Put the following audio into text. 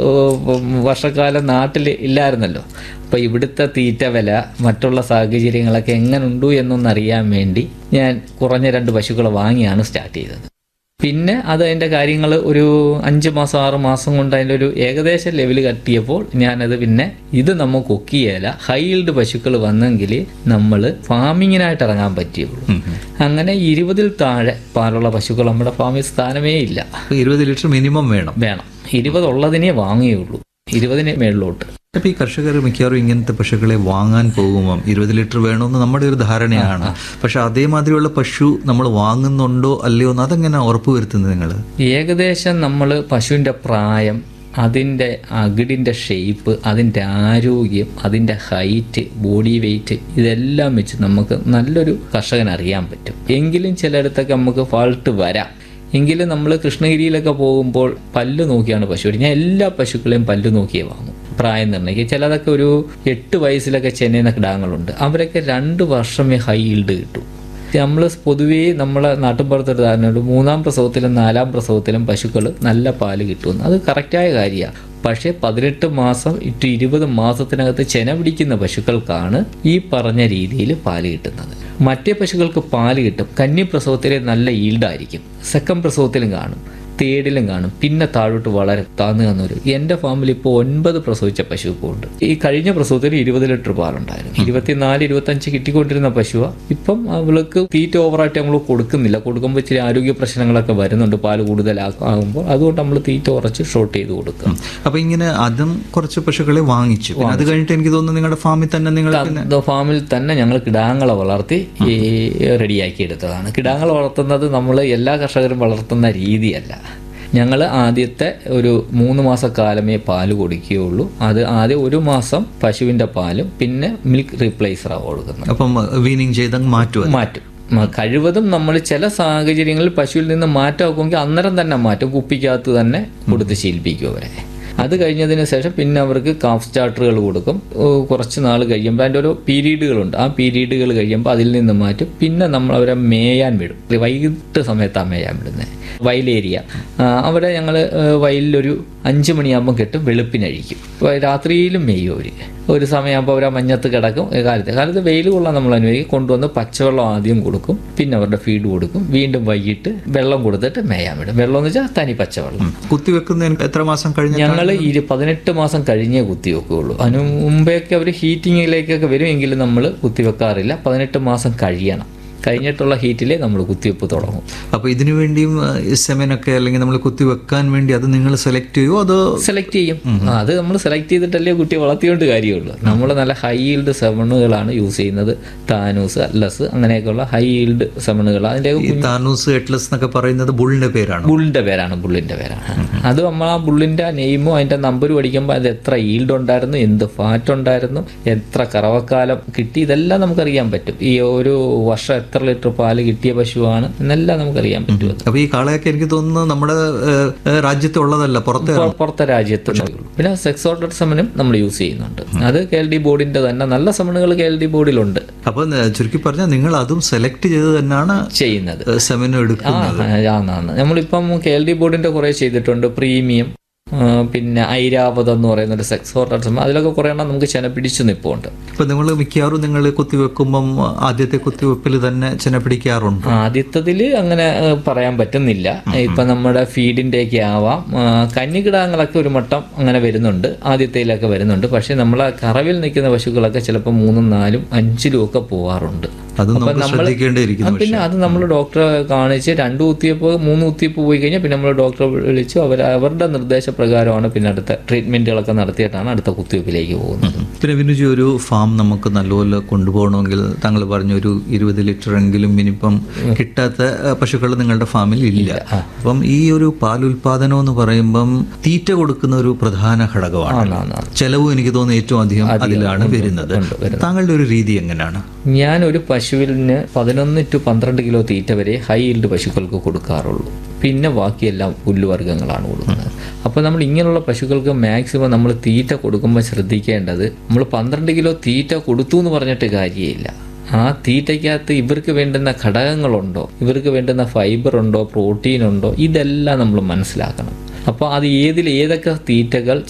വർഷക്കാലം നാട്ടിൽ ഇല്ലായിരുന്നല്ലോ അപ്പോൾ ഇവിടുത്തെ തീറ്റ വില മറ്റുള്ള സാഹചര്യങ്ങളൊക്കെ എങ്ങനുണ്ടു എന്നൊന്നറിയാൻ വേണ്ടി ഞാൻ കുറഞ്ഞ രണ്ട് പശുക്കളെ വാങ്ങിയാണ് സ്റ്റാർട്ട് ചെയ്തത് പിന്നെ അത് അതിൻ്റെ കാര്യങ്ങൾ ഒരു അഞ്ച് മാസം ആറ് മാസം കൊണ്ട് അതിൻ്റെ ഒരു ഏകദേശം ലെവൽ കട്ടിയപ്പോൾ ഞാനത് പിന്നെ ഇത് നമുക്ക് ഒക്കിയേല ഹൈൽഡ് പശുക്കൾ വന്നെങ്കിൽ നമ്മൾ ഫാമിങ്ങിനായിട്ട് ഇറങ്ങാൻ പറ്റിയുള്ളൂ അങ്ങനെ ഇരുപതിൽ താഴെ പാലുള്ള പശുക്കൾ നമ്മുടെ ഫാമിൽ സ്ഥാനമേ ഇല്ല അപ്പൊ ഇരുപത് ലിറ്റർ മിനിമം വേണം വേണം ഇരുപതുള്ളതിനെ വാങ്ങിയുള്ളൂ ഇരുപതിന് മേളിലോട്ട് അപ്പൊ ഈ കർഷകർ മിക്കവാറും ഇങ്ങനത്തെ പശുക്കളെ വാങ്ങാൻ പോകുമ്പം ഇരുപത് ലിറ്റർ വേണമെന്ന് നമ്മുടെ ഒരു ധാരണയാണ് പക്ഷെ അതേമാതിരിയുള്ള പശു നമ്മൾ വാങ്ങുന്നുണ്ടോ അല്ലയോ എന്ന് അതെങ്ങനെ ഉറപ്പുവരുത്തുന്നത് നിങ്ങൾ ഏകദേശം നമ്മൾ പശുവിൻ്റെ പ്രായം അതിൻ്റെ അകിടിൻ്റെ ഷേപ്പ് അതിൻ്റെ ആരോഗ്യം അതിൻ്റെ ഹൈറ്റ് ബോഡി വെയിറ്റ് ഇതെല്ലാം വെച്ച് നമുക്ക് നല്ലൊരു കർഷകൻ അറിയാൻ പറ്റും എങ്കിലും ചിലയിടത്തൊക്കെ നമുക്ക് ഫാൾട്ട് വരാം എങ്കിലും നമ്മൾ കൃഷ്ണഗിരിയിലൊക്കെ പോകുമ്പോൾ പല്ല് നോക്കിയാണ് പശു മേടിക്കുക. ഞാൻ എല്ലാ പശുക്കളെയും പല്ല് നോക്കിയേ വാങ്ങും പ്രായം നിർണ്ണയിക്കുക ചിലതൊക്കെ ഒരു എട്ട് വയസ്സിലൊക്കെ ചെന്നൈന്ന കിടാങ്ങളുണ്ട് അവരൊക്കെ രണ്ട് വർഷമേ ഹൈ ഈൽഡ് കിട്ടൂ നമ്മൾ പൊതുവേ നമ്മളെ നാട്ടിൻപുറത്തൊരു ധാരണയുണ്ട് മൂന്നാം പ്രസവത്തിലും നാലാം പ്രസവത്തിലും പശുക്കൾ നല്ല പാല് കിട്ടുമെന്ന് അത് കറക്റ്റായ കാര്യമാണ് പക്ഷേ പതിനെട്ട് മാസം ഇട്ട് ഇരുപത് മാസത്തിനകത്ത് ചെന പിടിക്കുന്ന പശുക്കൾക്കാണ് ഈ പറഞ്ഞ രീതിയിൽ പാല് കിട്ടുന്നത് മറ്റേ പശുക്കൾക്ക് പാല് കിട്ടും കന്നി പ്രസവത്തിലെ നല്ല ഈൽഡായിരിക്കും സെക്കൻഡ് പ്രസവത്തിലും കാണും തേടിലും കാണും പിന്നെ താഴോട്ട് വളരെ താന്നു തന്നു വരും എൻ്റെ ഫാമിൽ ഇപ്പോൾ ഒൻപത് പ്രസവിച്ച പശു ഇപ്പോൾ ഉണ്ട് ഈ കഴിഞ്ഞ പ്രസവത്തിൽ ഇരുപത് ലിറ്റർ പാലുണ്ടായിരുന്നു ഇരുപത്തിനാല് ഇരുപത്തഞ്ച് കിട്ടിക്കൊണ്ടിരുന്ന പശുവാ ഇപ്പം അവൾക്ക് തീറ്റ ഓവറായിട്ട് നമ്മൾ കൊടുക്കുന്നില്ല കൊടുക്കുമ്പോൾ ഇച്ചിരി ആരോഗ്യ പ്രശ്നങ്ങളൊക്കെ വരുന്നുണ്ട് പാല് കൂടുതലാകുമ്പോൾ അതുകൊണ്ട് നമ്മൾ തീറ്റ കുറച്ച് ഷോർട്ട് ചെയ്ത് കൊടുക്കും അപ്പൊ ഇങ്ങനെ അതും കുറച്ച് പശുക്കളെ വാങ്ങിച്ചു പിന്നെ അത് കഴിഞ്ഞിട്ട് എനിക്ക് തോന്നുന്നു നിങ്ങളുടെ ഫാമിൽ തന്നെ നിങ്ങൾ പിന്നെ ഇത് ഫാമിൽ തന്നെ ഞങ്ങൾ കിടാങ്ങളെ വളർത്തി ഈ റെഡിയാക്കി എടുത്തതാണ് കിടാങ്ങളെ വളർത്തുന്നത് നമ്മൾ എല്ലാ കർഷകരും വളർത്തുന്ന രീതിയല്ല ഞങ്ങൾ ആദ്യത്തെ ഒരു മൂന്ന് മാസക്കാലമേ പാല് കൊടുക്കുകയുള്ളൂ അത് ആദ്യം ഒരു മാസം പശുവിൻ്റെ പാലും പിന്നെ മിൽക്ക് റീപ്ലേസറാണ് കൊടുക്കുന്നത് അപ്പം വീനിങ് ചെയ്ത് അങ്ങ് മാറ്റുക മാറ്റും മ- കഴിവതും നമ്മൾ ചില സാഹചര്യങ്ങളിൽ പശുവിൽ നിന്ന് മാറ്റമാക്കുമെങ്കിൽ അന്നേരം തന്നെ മാറ്റും കുപ്പിക്കകത്ത് തന്നെ കൊടുത്ത് ശീലിപ്പിക്കും അവരെ അത് കഴിഞ്ഞതിന് ശേഷം പിന്നെ അവർക്ക് കാഫ് സ്റ്റാർട്ടറുകൾ കൊടുക്കും ഓ, കുറച്ച് നാൾ കഴിയുമ്പോൾ അതിൻ്റെ ഓരോ പീരീഡുകളുണ്ട് ആ പീരീഡുകൾ കഴിയുമ്പോൾ അതിൽ നിന്ന് മാറ്റും പിന്നെ നമ്മൾ അവരെ മേയാൻ വിടും വൈകിട്ട് സമയത്താണ് മേയാൻ വിടുന്നത് വയലേരിയ ആ, അവിടെ ഞങ്ങൾ വയലിലൊരു അഞ്ച് മണിയാകുമ്പോൾ കെട്ടും വെളുപ്പിനഴിക്കും വ- രാത്രിയിലും മേയും അവർ ഒരു സമയമാകുമ്പോൾ അവർ ആ മഞ്ഞത്ത് കിടക്കും ഏ, കാലത്ത് കാലത്ത് വെയിൽ കൊള്ളാൻ നമ്മൾ അനുവദിക്കും കൊണ്ടുവന്ന് പച്ചവെള്ളം ആദ്യം കൊടുക്കും പിന്നെ അവരുടെ ഫീഡ് കൊടുക്കും വീണ്ടും വൈകിട്ട് വെള്ളം കൊടുത്തിട്ട് മേയാൻ വിടും വെള്ളം എന്ന് വെച്ചാൽ തനി പച്ചവെള്ളം കുത്തിവെക്കുന്നതിന് എത്ര മാസം കഴിഞ്ഞ ഞങ്ങൾ ഇരു പതിനെട്ട് മാസം കഴിഞ്ഞേ കുത്തിവെക്കുകയുള്ളൂ അതിന് മുമ്പേയൊക്കെ അവർ ഹീറ്റിങ്ങിലേക്കൊക്കെ വരും എങ്കിലും നമ്മൾ കുത്തിവെക്കാറില്ല പതിനെട്ട് മാസം കഴിയണം കഴിഞ്ഞിട്ടുള്ള ഹീറ്റിലേ നമ്മൾ കുത്തിവെപ്പ് തുടങ്ങും അപ്പൊ ഇതിനു വേണ്ടിയും സെമനൊക്കെ അല്ലെങ്കിൽ നമ്മൾ കുത്തിവെക്കാൻ വേണ്ടി അത് നിങ്ങൾ സെലക്ട് ചെയ്യുമോ അതോ സെലക്ട് ചെയ്യും ആ, അത് നമ്മൾ സെലക്ട് ചെയ്തിട്ടല്ലേ കുട്ടി വളർത്തിയോണ്ട് കാര്യമുള്ളൂ നമ്മൾ നല്ല ഹൈ ഈൽഡ് സെമണുകളാണ് യൂസ് ചെയ്യുന്നത് താനൂസ് അറ്റ്ലസ് അങ്ങനെയൊക്കെയുള്ള ഹൈ ഈൽഡ് സെമണുകൾ അതിൻ്റെ ഈ താനൂസ് എട്ലസ് എന്നൊക്കെ പറയുന്നത് ബുള്ളിന്റെ പേരാണ് ബുള്ളിന്റെ പേരാണ് ബുള്ളിന്റെ പേരാണ് അത് നമ്മൾ ആ ബുള്ളിന്റെ നെയിമും അതിന്റെ നമ്പറും അടിക്കുമ്പോൾ അത് എത്ര ഈൽഡ് ഉണ്ടായിരുന്നു എന്ത് ഫാറ്റ് ഉണ്ടായിരുന്നു എത്ര കറവക്കാലം കിട്ടി ഇതെല്ലാം നമുക്കറിയാൻ പറ്റും ഈ ഒരു വർഷം എത്ര ലിറ്റർ പാല് കിട്ടിയ പശുവാണ് എന്നെല്ലാം നമുക്കറിയാൻ പറ്റും അത്. അപ്പൊ ഈ കാളയൊക്കെ എനിക്ക് തോന്നുന്നു നമ്മുടെ ഏഹ്, ഏഹ്, രാജ്യത്തുള്ളതല്ല പുറത്തെ പുറ- പുറത്തെ രാജ്യത്ത് ഉള്ളൂ. പിന്നെ സെക്സ് ഓർഡർ സെമനും നമ്മൾ യൂസ് ചെയ്യുന്നുണ്ട് അത് കെ എൽ ഡി ബോർഡിന്റെ തന്നെ നല്ല സെമനുകൾ കെ എൽ ഡി ബോർഡിലുണ്ട് അപ്പൊ ന- ചുരുക്കി പറഞ്ഞാൽ നിങ്ങൾ അതും സെലക്ട് ചെയ്ത് തന്നെയാണ് ചെയ്യുന്നത് സെമിന് ആ എടുക്കുന്നത് ആന്നാന്ന് നമ്മളിപ്പം കെ എൽ ഡി ബോർഡിന്റെ കുറെ ചെയ്തിട്ടുണ്ട് പ്രീമിയം ആ, പിന്നെ ഐരാവതം എന്ന് പറയുന്ന ഒരു സെക്സ് ഹോർട്ടൽസ് അതിലൊക്കെ കുറേ എണ്ണം നമുക്ക് ചെന പിടിച്ചു നിൽപ്പുണ്ട് ഇപ്പൊ നിങ്ങൾ മിക്കവാറും നിങ്ങൾ കുത്തിവെക്കുമ്പം ആദ്യത്തെ കുത്തിവെപ്പിൽ തന്നെ ചെന പിടിക്കാറുണ്ട് ആദ്യത്തതിൽ അങ്ങനെ ആ, പറയാൻ പറ്റുന്നില്ല ഇപ്പം നമ്മുടെ ഫീഡിൻ്റെയൊക്കെ ആവാം ആ, കന്നിക്കിടാങ്ങളൊക്കെ ഒരു മട്ടം അങ്ങനെ വരുന്നുണ്ട് ആദ്യത്തേലൊക്കെ വരുന്നുണ്ട് പക്ഷേ നമ്മളെ കറവിൽ നിൽക്കുന്ന പശുക്കളൊക്കെ ചിലപ്പോൾ മൂന്നും നാലും അഞ്ചിലും ഒക്കെ പോവാറുണ്ട് അതും നമുക്ക് നമ്മള് ശ്രദ്ധിക്കേണ്ടിയിരിക്കുന്നു ആ, പിന്നെ അത് നമ്മൾ ഡോക്ടറെ കാണിച്ച് രണ്ട് കുത്തിയപ്പ് മൂന്ന് കുത്തിയപ്പ് പോയി കഴിഞ്ഞാൽ പിന്നെ നമ്മൾ ഡോക്ടറെ വിളിച്ചു അവർ അവരുടെ നിർദ്ദേശപ്രകാരമാണ് പിന്നെ അടുത്ത ട്രീറ്റ്മെന്റുകളൊക്കെ നടത്തിയിട്ടാണ് അടുത്ത കുത്തിവയ്പ്പിലേക്ക് പോകുന്നത് പിന്നെ വിനുജി ഒരു ഫാം നമുക്ക് നല്ലപോലെ കൊണ്ടുപോകണമെങ്കിൽ താങ്കൾ പറഞ്ഞ ഒരു ഇരുപത് ലിറ്റർ എങ്കിലും മിനിമം കിട്ടാത്ത പശുക്കൾ നിങ്ങളുടെ ഫാമിൽ ഇല്ല അപ്പം ഈ ഒരു പാലുൽപാദനം എന്ന് പറയുമ്പം തീറ്റ കൊടുക്കുന്ന ഒരു പ്രധാന ഘടകമാണ് ആണാണ് ചെലവും എനിക്ക് തോന്നുന്നു ഏറ്റവും അധികം അതിലാണ് വരുന്നത് താങ്കളുടെ ഒരു രീതി എങ്ങനെയാണ് ഞാൻ ഒരു പശുവിന് പതിനൊന്ന് ടു പന്ത്രണ്ട് കിലോ തീറ്റ വരെ ഹൈ ഈൽഡ് പശുക്കൾക്ക് കൊടുക്കാറുള്ളൂ പിന്നെ ബാക്കിയെല്ലാം പുല്ലുവർഗ്ഗങ്ങളാണ് കൊടുക്കുന്നത് അപ്പോൾ നമ്മൾ ഇങ്ങനെയുള്ള പശുക്കൾക്ക് മാക്സിമം നമ്മൾ തീറ്റ കൊടുക്കുമ്പോൾ ശ്രദ്ധിക്കേണ്ടത് നമ്മൾ പന്ത്രണ്ട് കിലോ തീറ്റ കൊടുത്തു എന്ന് പറഞ്ഞിട്ട് കാര്യമില്ല ആ തീറ്റയ്ക്കകത്ത് ഇവർക്ക് വേണ്ടുന്ന ഘടകങ്ങളുണ്ടോ ഇവർക്ക് വേണ്ടുന്ന ഫൈബർ ഉണ്ടോ പ്രോട്ടീൻ ഉണ്ടോ ഇതെല്ലാം നമ്മൾ മനസ്സിലാക്കണം അപ്പോൾ അത് ഏതിൽ ഏതൊക്കെ തീറ്റകൾ